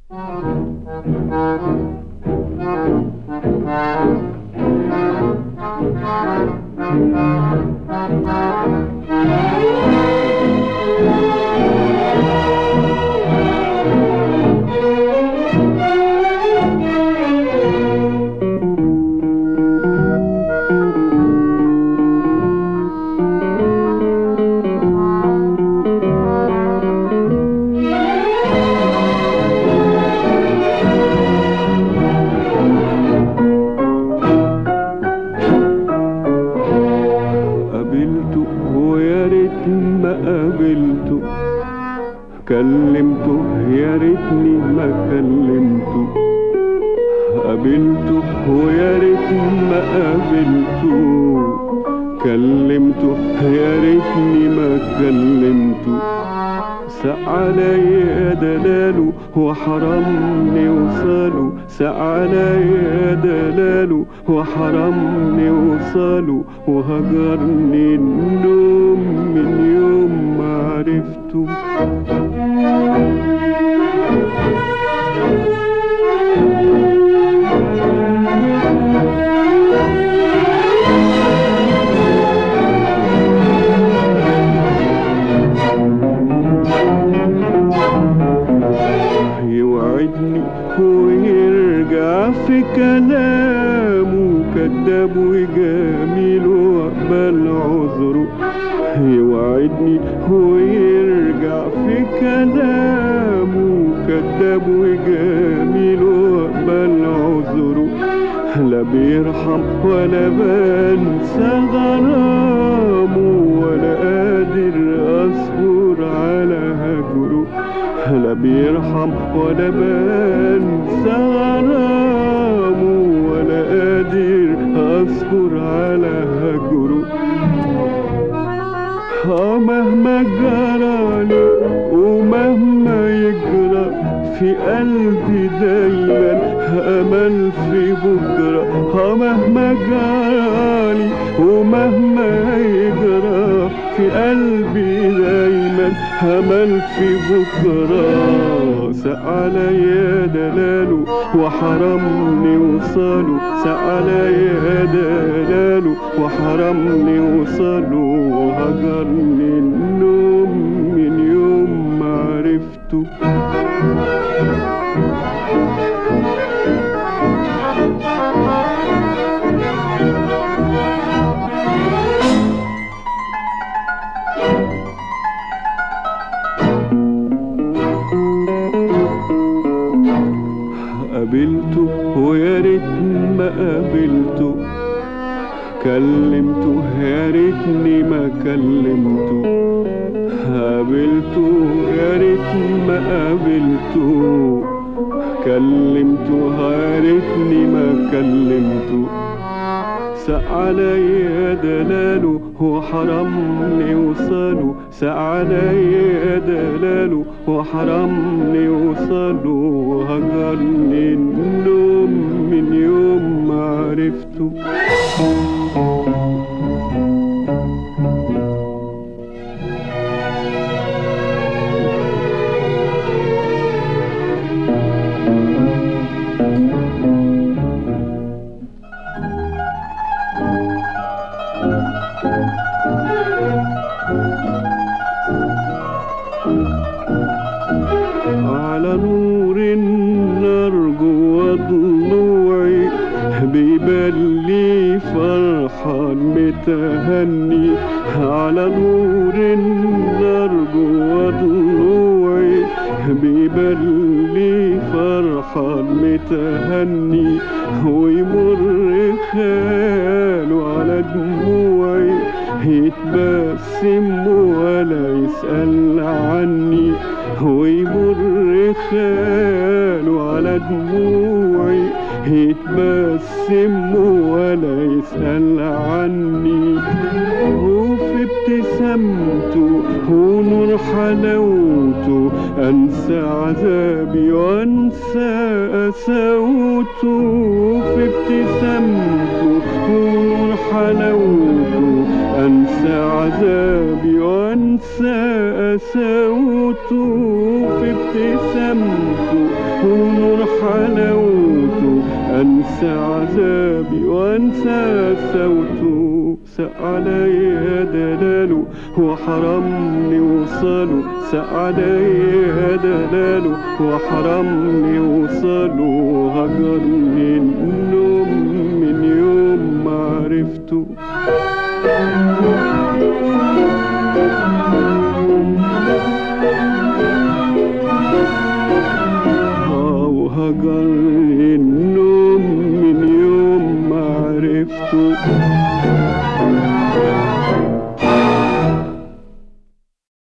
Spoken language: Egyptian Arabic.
قابلته ويا ريت ما قابلته كلمته يا ريتني ما كلمته قابلته ويا ريت ما قابلته كلمته يا ريتني ما كلمته ساق عليا دلاله وحرمني وصاله ساق عليا دلاله وحرمني وصاله وهجرني النوم من يوم ما عرفته يوعدني ويرجع في كلامه كذاب وجميل واقبل عذره يوعدني ويرجع في كلامه كذاب وجميل واقبل عذره لا بيرحم ولا بنسى غرامه ولا قادر اصبر على هجره لا بيرحم ولا بنسى غرامه ولا قادر اصبر على هجره اه مهما جرالي ومهما يجرى في قلبي دايما امل في بكره اه مهما جرالي ومهما يجرى في قلبي دايما امل في بكره ساق عليا دلاله وحرمني وصاله ساق عليا دلاله وحرمني وصاله وهجرني النوم من يوم ما عرفته قابلته ويا ريت ما قابلته كلمته يا ريتني ما كلمته قابلته يا ريت ما قابلته كلمته يا ريتني ما كلمته ساق عليا دلاله وحرمني وصاله ساق عليا دلاله وحرمني وصاله وهجرني النوم من يوم ما عرفته على نور النار جوا ضلوعي بيبان لي فرحان متهني على نور النار جوا ضلوعي بيبان لي فرحان متهني ويمر خاله على دموعي يتبسم ولا يسأل عني ويمر خاله على دموعي يتبسم ولا يسأل عني وفي ابتسامته ونور حلاوته أنسى عذابي وأنسى قساوته في ابتسامته ونور حلاوته أنسى عذابي وأنسى قساوته في ابتسامته ونور حلاوته انسى عذابي وانسى صوته ساق عليا دلاله وحرمني وصاله ساق عليا دلاله وحرمني وصاله هجرني النوم من يوم ما عرفته آه وهجرني النوم من يوم ما عرفته